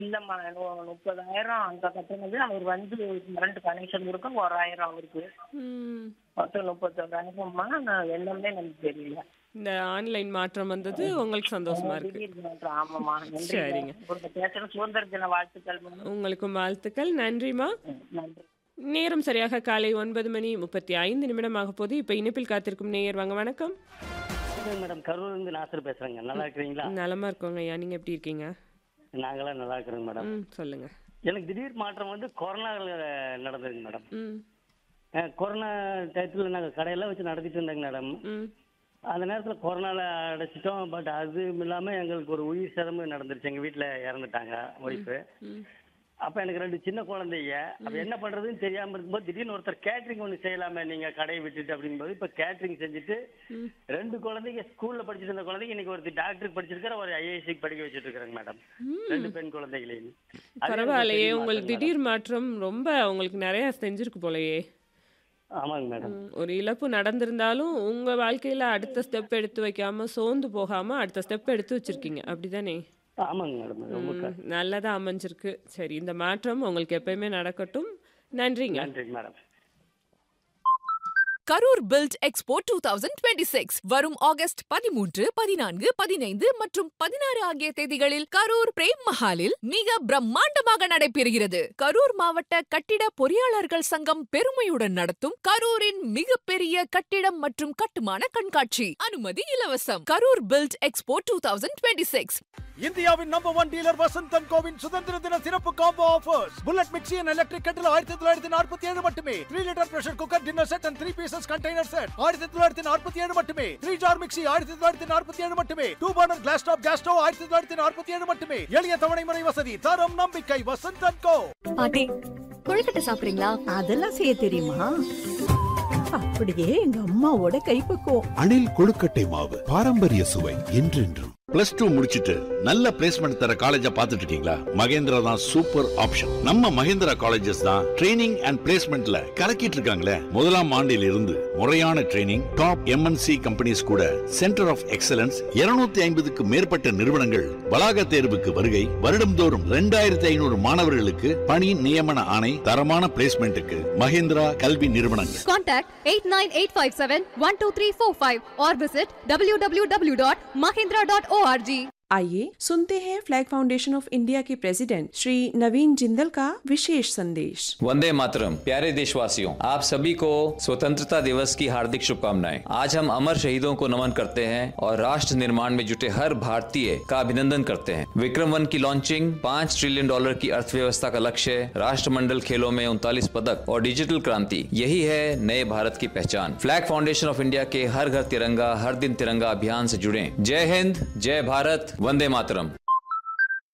இல்லம்மா நு- முப்பதாயிரம் அங்க கட்டுனது அவர் வந்து கரண்ட் கனெக்ஷன் கொடுக்க ஒரு ஆயிரம் அவருக்கு ம். மொத்தம் முப்பத்தோராயிரம்மா நான் என்னன்னே எனக்கு தெரியல இந்த ஆன்லைன் மாற்றம் வந்தது உங்களுக்கு சந்தோஷமா இருக்கு திடீர்னு மாற்றம். ஆமாம்மா நன்றி சரிங்க. உங்களுக்கு பேசுற சுதந்திர தின வாழ்த்துக்கள் மேம். உங்களுக்கும் வாழ்த்துக்கள் நன்றிமா ம், நன்றி நேரம் சரியாக காலை ஒன்பது மணி முப்பத்தி ஐந்து நிமிடமாக போது இப்ப இணைப்பில் காத்திருக்கும் நேயர் வாங்க வணக்கம் வணக்கம் மேடம் கரூர்லேருந்து நாசர் பேசுறேங்க நல்லா இருக்கிறீங்களா நலமா இருக்கோங்க ஐயா நீங்க எப்படி இருக்கீங்க நாங்களாம் நல்லா இருக்கிறோங்க மேடம் ம் சொல்லுங்க எனக்கு திடீர் மாற்றம் வந்து கொரோனாவில் நடந்ததுங்க மேடம் ம் அஹ் கொரோனா டயத்தில் நாங்கள் கடையெல்லாம் வச்சு நடத்திட்டு இருந்தோங்க மேடம் ம் அந்த நேரத்தில் கொரோனாவில் அடைச்சிட்டோம் பட் அதுவும் இல்லாமல் எங்களுக்கு ஒரு உயிர் சேதமும் நடந்துருச்சு எங்கள் வீட்டில் இறந்துட்டாங்க ஒய்ஃபு ம் அப்போ எனக்கு ரெண்டு சின்ன குழந்தைங்க அப்போ என்ன பண்ணுறதுன்னு தெரியாமல் இருக்கும்போது திடீர்னு ஒருத்தர் கேட்ரிங் ஒன்று செய்யலாமே நீங்கள் கடையை விட்டுட்டு அப்படிங்கும்போது இப்போ கேட்ரிங் செஞ்சுட்டு ம். ரெண்டு குழந்தைங்க ஸ்கூலில் படிச்சுட்டு இருந்த குழந்தைங்க இன்னைக்கு ஒருத்தர் டாக்டருக்கு படிச்சிருக்கிற ஒரு ஐஏஎஸ்சிக்கு படிக்க வச்சுட்டு இருக்கிறேங்க மேடம் ரெண்டு பெண் குழந்தைகளையும் அது எனக்கு பரவாயில்லையே பெரிய உங்களுக்கு மாற்றம் திடீர் மாற்றம் ரொம்ப உங்களுக்கு நிறைய செஞ்சிருக்கு போலயே மேடம். ஆமாங்க மேடம் ம், ஒரு இழப்பு நடந்திருந்தாலும் உங்க வாழ்க்கையில அடுத்த ஸ்டெப் எடுத்து வைக்காம சோர்ந்து போகாம அடுத்த ஸ்டெப் எடுத்து வச்சிருக்கீங்க அப்படிதானே ஆமாங்க மேடம் ரொம்ப க- ம், நல்லதா அமைஞ்சிருக்கு சரி இந்த மாற்றம் உங்களுக்கு எப்பயுமே நடக்கட்டும் நன்றிங்க நன்றிங்க madam Karur build expo two thousand twenty six வரும் ஆகஸ்ட் பதிமூன்று பதினான்கு பதினைந்து மற்றும் பதினாறு ஆகிய தேதிகளில் கரூர் பிரேம் மஹாலில் மிக பிரம்மாண்டமாக நடைபெறுகிறது கரூர் மாவட்ட கட்டிட பொறியாளர்கள் சங்கம் பெருமையுடன் நடத்தும் கரூரின் மிகப்பெரிய கட்டிடம் மற்றும் கட்டுமான கண்காட்சி அனுமதி இலவசம் Karur build expo two thousand twenty six இந்தியாவின் நம்பர் ஒன் டீலர் வசந்தன் கோவின் சுதந்திர தின சிறப்பு combo offers bullet mixie and electric கட்டில் ஆயிரத்தி தொள்ளாயிரத்தி நாற்பத்தி ஏழு மட்டுமே three litre pressure cooker dinner set and three pieces container set ஆயிரத்தி தொள்ளாயிரத்தி நாற்பத்தி ஏழு மட்டுமே த்ரீ ஜார் மிக்சி ஆயிரத்தி தொள்ளாயிரத்தி நாற்பத்தி ஏழு மட்டுமே two burner glass top gas stove ஆயிரத்தி தொள்ளாயிரத்தி நாற்பத்தி ஏழு மட்டுமே எளிய தவணை முறை வசதி தரம் நம்பிக்கை வசந்தன் கோ பாட்டி கொழுக்கட்டை சாப்பிடுறீங்களா அதெல்லாம் செய்ய தெரியுமா அப்படியே எங்க அம்மாவோட கைப்பக்குவம் அணில் கொழுக்கட்டை மாவு பாரம்பரிய சுவை என்றென்றும் பிளஸ் டூ முடிச்சிட்டு நல்ல பிளேஸ்மெண்ட் தர காலேஜா பார்த்துட்டு இருக்கீங்களா மகேந்திரா தான் சூப்பர் ஆப்ஷன் நம்ம மகேந்திரா காலேஜஸ் தான் ட்ரைனிங் அண்ட் பிளேஸ்மெண்ட்ல கலக்கிட்டு இருக்காங்களே முதலாம் ஆண்டில் இருந்து முறையான ட்ரைனிங் டாப் எம்என்சி கம்பெனிஸ் கூட சென்டர் ஆஃப் எக்ஸலன்ஸ் 250 ஐம்பதுக்கு மேற்பட்ட நிறுவனங்கள் வளாக தேர்வுக்கு வருகை வருடம்தோறும் ரெண்டாயிரத்தி ஐநூறு மாணவர்களுக்கு பணி நியமன ஆணை தரமான பிளேஸ்மெண்ட்டுக்கு மகேந்திரா கல்வி நிறுவனங்கள் contact eight nine eight five seven one two three four five or visit W W W dot Mahendra dot ORG आइए सुनते हैं फ्लैग फाउंडेशन ऑफ इंडिया के प्रेसिडेंट श्री नवीन जिंदल का विशेष संदेश वंदे मातरम प्यारे देशवासियों आप सभी को स्वतंत्रता दिवस की हार्दिक शुभकामनाएं आज हम अमर शहीदों को नमन करते हैं और राष्ट्र निर्माण में जुटे हर भारतीय का अभिनंदन करते हैं विक्रम वन की लॉन्चिंग पाँच ट्रिलियन डॉलर की अर्थव्यवस्था का लक्ष्य राष्ट्रमंडल खेलों में उनतालीस पदक और डिजिटल क्रांति यही है नए भारत की पहचान फ्लैग फाउंडेशन ऑफ इंडिया के हर घर तिरंगा हर दिन तिरंगा अभियान से जुड़े जय हिंद जय भारत वंदे मातरम